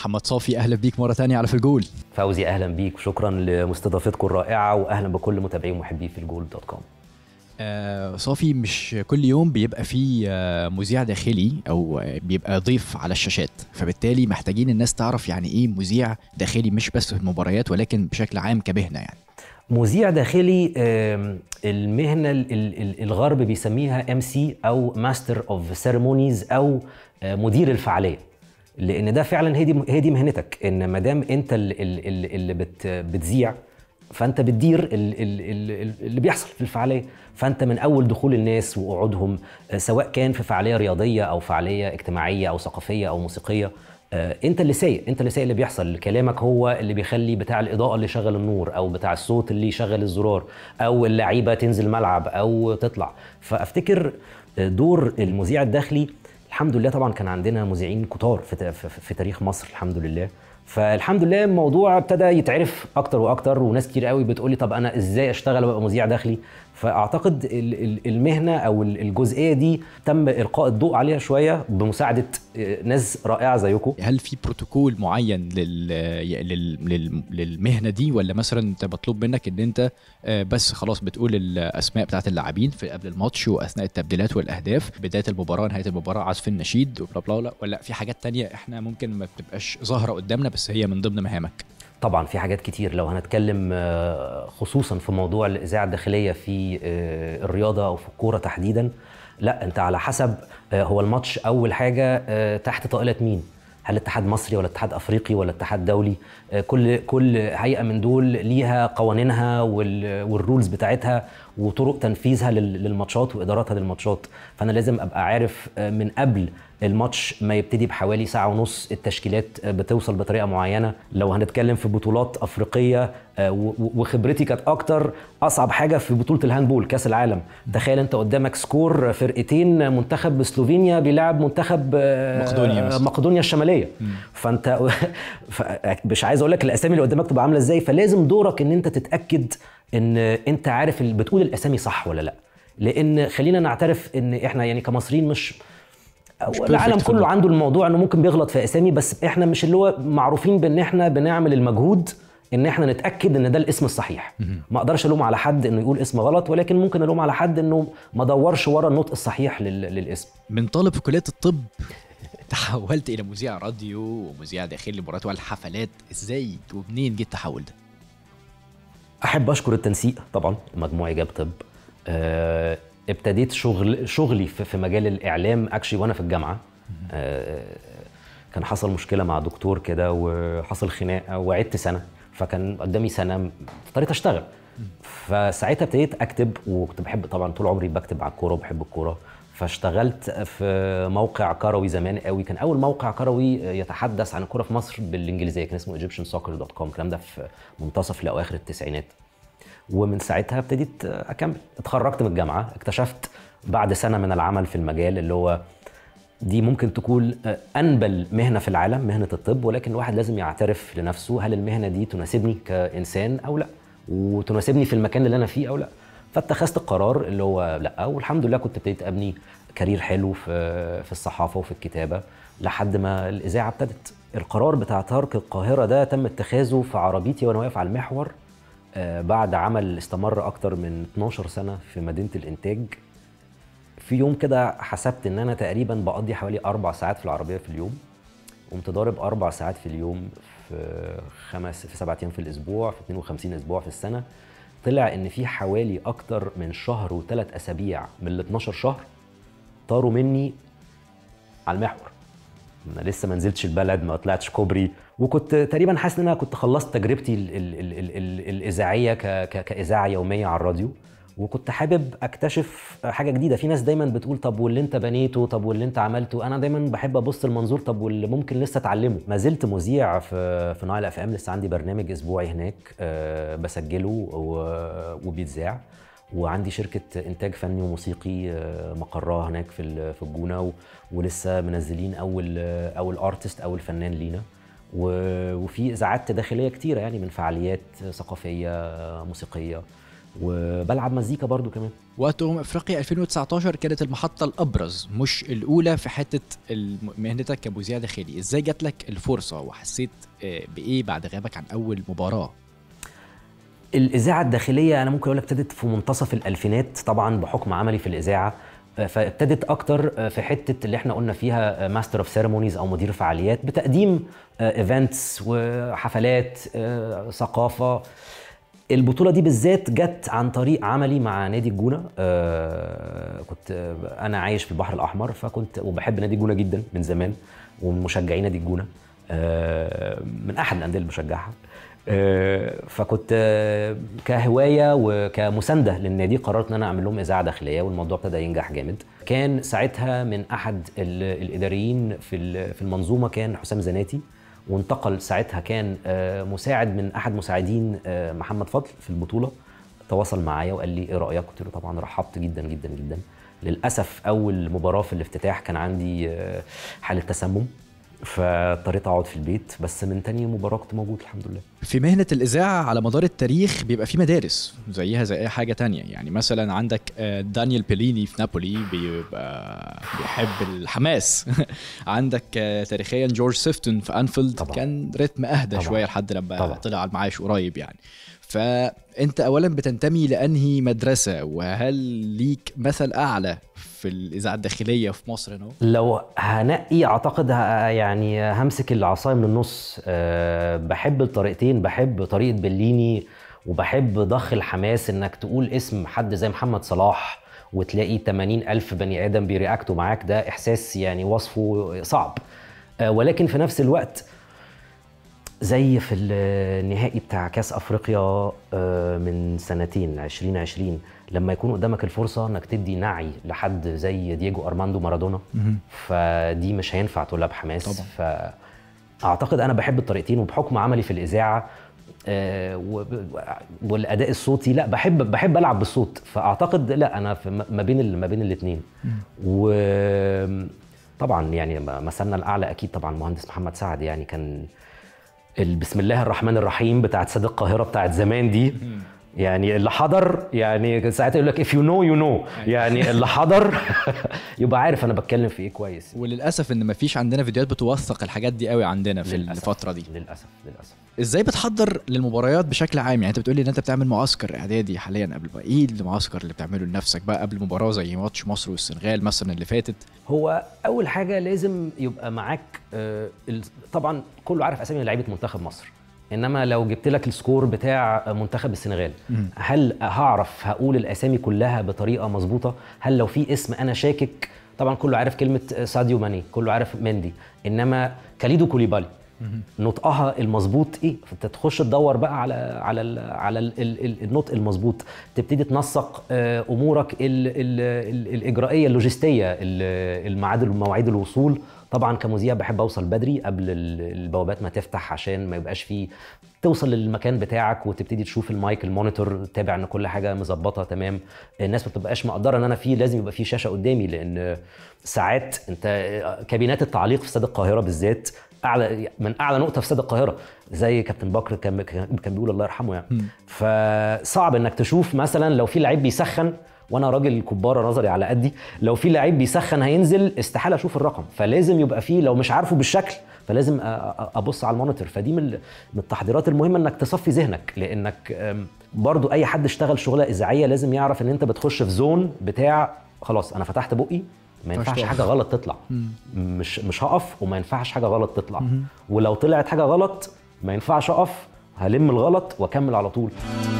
محمد صافي اهلا بيك مره تانية على في الجول فوزي اهلا بيك وشكرا لمستضافتكم الرائعه واهلا بكل متابعي ومحبي في الجول دوت كوم آه صافي مش كل يوم بيبقى فيه آه مذيع داخلي او آه بيبقى ضيف على الشاشات فبالتالي محتاجين الناس تعرف يعني ايه مذيع داخلي مش بس في المباريات ولكن بشكل عام كمهنه يعني مذيع داخلي آم، المهنه ال- ال- الغرب بيسميها ام سي او ماستر اوف سيرمونيز او آه، مدير الفعاليه لان ده فعلا هي دي هي دي مهنتك ان ما دام انت ال- ال- ال- اللي بت بتذيع فانت بتدير ال- ال- ال- اللي بيحصل في الفعاليه فانت من اول دخول الناس وقعودهم آه، سواء كان في فعاليه رياضيه او فعاليه اجتماعيه او ثقافيه او موسيقيه آه، انت اللي سايق انت اللي سايق اللي بيحصل كلامك هو اللي بيخلي بتاع الاضاءه اللي يشغل النور او بتاع الصوت اللي يشغل الزرار او اللعيبه تنزل ملعب او تطلع فافتكر آه، دور المذيع الداخلي الحمد لله طبعا كان عندنا مذيعين كتار في, تا- في, في تاريخ مصر الحمد لله فالحمد لله الموضوع ابتدى يتعرف اكتر واكتر وناس كتير قوي بتقولي طب انا ازاي اشتغل وابقى مذيع داخلي فاعتقد ال- ال- المهنه او ال- الجزئيه دي تم القاء الضوء عليها شويه بمساعده آه، ناس رائعه زيكم هل في بروتوكول معين لل... لل... لل... للمهنه دي ولا مثلا انت مطلوب منك ان انت آه، بس خلاص بتقول الاسماء بتاعت اللاعبين في قبل الماتش واثناء التبديلات والاهداف بدايه المباراه نهايه المباراه عزف النشيد وبلا بلا بلا ولا في حاجات تانية احنا ممكن ما بتبقاش ظاهره قدامنا بس هي من ضمن مهامك طبعا في حاجات كتير لو هنتكلم آه، خصوصا في موضوع الاذاعه الداخليه في آه، الرياضه او في الكوره تحديدا لا انت على حسب آه، هو الماتش اول حاجه آه، تحت طائله مين هل اتحاد مصري ولا اتحاد افريقي ولا اتحاد دولي آه، كل كل هيئه من دول ليها قوانينها وال- والرولز بتاعتها وطرق تنفيذها لل- للماتشات واداراتها للماتشات فانا لازم ابقى عارف آه، من قبل الماتش ما يبتدي بحوالي ساعة ونص التشكيلات آه، بتوصل بطريقة معينة لو هنتكلم في بطولات أفريقية آه، و- و- وخبرتي كانت أكتر أصعب حاجة في بطولة الهاندبول كأس العالم تخيل أنت قدامك سكور فرقتين منتخب سلوفينيا بيلعب منتخب آه، مقدونيا مثلا. مقدونيا الشمالية فأنت ف- مش عايز أقول لك الأسامي اللي قدامك تبقى عاملة إزاي فلازم دورك إن أنت تتأكد إن أنت عارف ال- بتقول الأسامي صح ولا لأ لأن خلينا نعترف إن إحنا يعني كمصريين مش مش العالم perfect في كله الم- عنده الموضوع انه ممكن بيغلط في اسامي بس احنا مش اللي هو معروفين بان احنا بنعمل المجهود ان احنا نتاكد ان ده الاسم الصحيح ما اقدرش الوم على حد انه يقول اسم غلط ولكن ممكن الوم على حد انه ما دورش ورا النطق الصحيح لل... للاسم من طالب في كليه الطب تحولت الى مذيع راديو ومذيع داخلي مباريات والحفلات ازاي ومنين جه التحول ده احب اشكر التنسيق طبعا مجموعي جاب طب آه، ابتديت شغل شغلي في, في مجال الاعلام اكشلي وانا في الجامعه آه، كان حصل مشكله مع دكتور كده وحصل خناقه وعدت سنه فكان قدامي سنه اضطريت اشتغل فساعتها ابتديت اكتب وكنت بحب طبعا طول عمري بكتب على الكوره وبحب الكوره فاشتغلت في موقع كروي زمان قوي كان اول موقع كروي يتحدث عن الكوره في مصر بالانجليزيه كان اسمه egyptiansoccer.com الكلام ده في منتصف لاواخر التسعينات ومن ساعتها ابتديت اكمل اتخرجت من الجامعه اكتشفت بعد سنه من العمل في المجال اللي هو دي ممكن تكون انبل مهنه في العالم مهنه الطب ولكن الواحد لازم يعترف لنفسه هل المهنه دي تناسبني كانسان او لا وتناسبني في المكان اللي انا فيه او لا فاتخذت القرار اللي هو لا والحمد لله كنت ابتديت ابني كارير حلو في في الصحافه وفي الكتابه لحد ما الاذاعه ابتدت القرار بتاع ترك القاهره ده تم اتخاذه في عربيتي وانا واقف على المحور آه، بعد عمل استمر اكتر من 12 سنه في مدينه الانتاج في يوم كده حسبت ان انا تقريبا بقضي حوالي اربع ساعات في العربيه في اليوم قمت ضارب اربع ساعات في اليوم في خمس في سبعة ايام في الاسبوع في 52 اسبوع في السنه طلع ان في حوالي اكتر من شهر وثلاث اسابيع من ال 12 شهر طاروا مني على المحور انا لسه ما نزلتش البلد ما طلعتش كوبري وكنت تقريبا حاسس ان انا كنت خلصت تجربتي ال ال ال ال ال الاذاعيه ك ك كاذاعه يوميه على الراديو وكنت حابب اكتشف حاجه جديده في ناس دايما بتقول طب واللي انت بنيته طب واللي انت عملته انا دايما بحب ابص المنظور طب واللي ممكن لسه اتعلمه ما زلت مذيع في في نايل اف ام لسه عندي برنامج اسبوعي هناك أه بسجله و- وبيتذاع وعندي شركة إنتاج فني وموسيقي آه، مقرها هناك في ال- في الجونة و- ولسه منزلين أول آه، أول أرتست أول فنان لينا و- وفي إذاعات داخلية كتيرة يعني من فعاليات ثقافية آه، موسيقية وبلعب مزيكا برضو كمان وقت أمم افريقيا 2019 كانت المحطة الأبرز مش الأولى في حتة الم- مهنتك كمذيع داخلي، إزاي جات لك الفرصة وحسيت آه، بإيه بعد غيابك عن أول مباراة؟ الاذاعه الداخليه انا ممكن اقول لك ابتدت في منتصف الالفينات طبعا بحكم عملي في الاذاعه آه، فابتدت اكتر آه، في حته اللي احنا قلنا فيها ماستر اوف سيرمونيز او مدير فعاليات بتقديم ايفنتس وحفلات آه، ثقافه البطوله دي بالذات جت عن طريق عملي مع نادي الجونه آه، كنت آه، انا عايش في البحر الاحمر فكنت وبحب نادي الجونه جدا من زمان ومن مشجعين نادي الجونه آه، من احد الانديه اللي بشجعها آه، فكنت آه، كهوايه وكمسانده للنادي قررت ان انا اعمل لهم اذاعه داخليه والموضوع ابتدى ينجح جامد كان ساعتها من احد ال- الاداريين في ال- في المنظومه كان حسام زناتي وانتقل ساعتها كان آه، مساعد من احد مساعدين آه، محمد فضل في البطوله تواصل معايا وقال لي ايه رايك قلت له طبعا رحبت جدا جدا جدا للاسف اول مباراه في الافتتاح كان عندي آه، حاله تسمم فاضطريت اقعد في البيت بس من تاني مباراه كنت موجود الحمد لله في مهنة الإذاعة على مدار التاريخ بيبقى في مدارس زيها زي أي حاجة تانية يعني مثلا عندك آه، دانيال بيليني في نابولي بيبقى بيحب الحماس عندك آه، تاريخيا جورج سيفتون في أنفيلد طبعا. كان رتم أهدى طبعا. شوية لحد لما طبعا. طلع على المعاش قريب يعني فأنت أولا بتنتمي لأنهي مدرسة وهل ليك مثل أعلى في الإذاعة الداخلية في مصر هنا؟ لو هنقي اعتقد ه- يعني همسك العصايه من النص أه بحب الطريقتين بحب طريقه بليني وبحب ضخ الحماس انك تقول اسم حد زي محمد صلاح وتلاقي 80 ألف بني آدم بيرياكتوا معاك ده إحساس يعني وصفه صعب أه ولكن في نفس الوقت زي في النهائي بتاع كاس افريقيا آه، من سنتين 2020 لما يكون قدامك الفرصه انك تدي نعي لحد زي دييجو ارماندو مارادونا فدي مش هينفع تقولها بحماس طبعا. فاعتقد انا بحب الطريقتين وبحكم عملي في الاذاعه آه، وب- والاداء الصوتي لا بحب بحب العب بالصوت فاعتقد لا انا في ما بين ال- ما بين الاثنين وطبعا يعني مثلنا الاعلى اكيد طبعا المهندس محمد سعد يعني كان ال- بسم الله الرحمن الرحيم بتاعت سيد القاهره بتاعت زمان دي يعني اللي حضر يعني ساعتها يقول لك if you know you know يعني اللي حضر يبقى عارف انا بتكلم في ايه كويس وللأسف إن مفيش عندنا فيديوهات بتوثق الحاجات دي قوي عندنا في للأسف. الفترة دي للاسف للاسف ازاي بتحضر للمباريات بشكل عام يعني انت بتقولي ان انت بتعمل معسكر اعدادي حاليا قبل بقى ايه المعسكر اللي بتعمله لنفسك بقى قبل مباراه زي ماتش مصر والسنغال مثلا اللي فاتت هو اول حاجه لازم يبقى معاك آه، ال- طبعا كله عارف اسامي لعيبه منتخب مصر انما لو جبت لك السكور بتاع منتخب السنغال هل هعرف هقول الاسامي كلها بطريقه مظبوطه هل لو في اسم انا شاكك طبعا كله عارف كلمه ساديو ماني كله عارف مندي انما كاليدو كوليبالي نطقها المظبوط ايه فانت تخش تدور بقى على على ال على ال ال النطق المظبوط تبتدي تنسق آه، امورك ال ال ال الاجرائيه اللوجستيه ال- الميعاد مواعيد الوصول طبعا كمذيع بحب اوصل بدري قبل ال- البوابات ما تفتح عشان ما يبقاش فيه توصل للمكان بتاعك وتبتدي تشوف المايك المونيتور تتابع ان كل حاجه مظبطه تمام الناس ما بتبقاش مقدره ان انا في لازم يبقى في شاشه قدامي لان ساعات انت كابينات التعليق في استاد القاهره بالذات اعلى من اعلى نقطه في استاد القاهره زي كابتن بكر كان كان بيقول الله يرحمه يعني فصعب انك تشوف مثلا لو في لعيب بيسخن وانا راجل كباره نظري على قدي لو في لعيب بيسخن هينزل استحاله اشوف الرقم فلازم يبقى فيه لو مش عارفه بالشكل فلازم أ- أ- ابص على المونيتور فدي من ال- من التحضيرات المهمه انك تصفي ذهنك لانك أم، برضو اي حد اشتغل شغله اذاعيه لازم يعرف ان انت بتخش في زون بتاع خلاص انا فتحت بقي ما ينفعش تقف. حاجه غلط تطلع مش مش هقف وما ينفعش حاجه غلط تطلع ولو طلعت حاجه غلط ما ينفعش اقف هلم الغلط واكمل على طول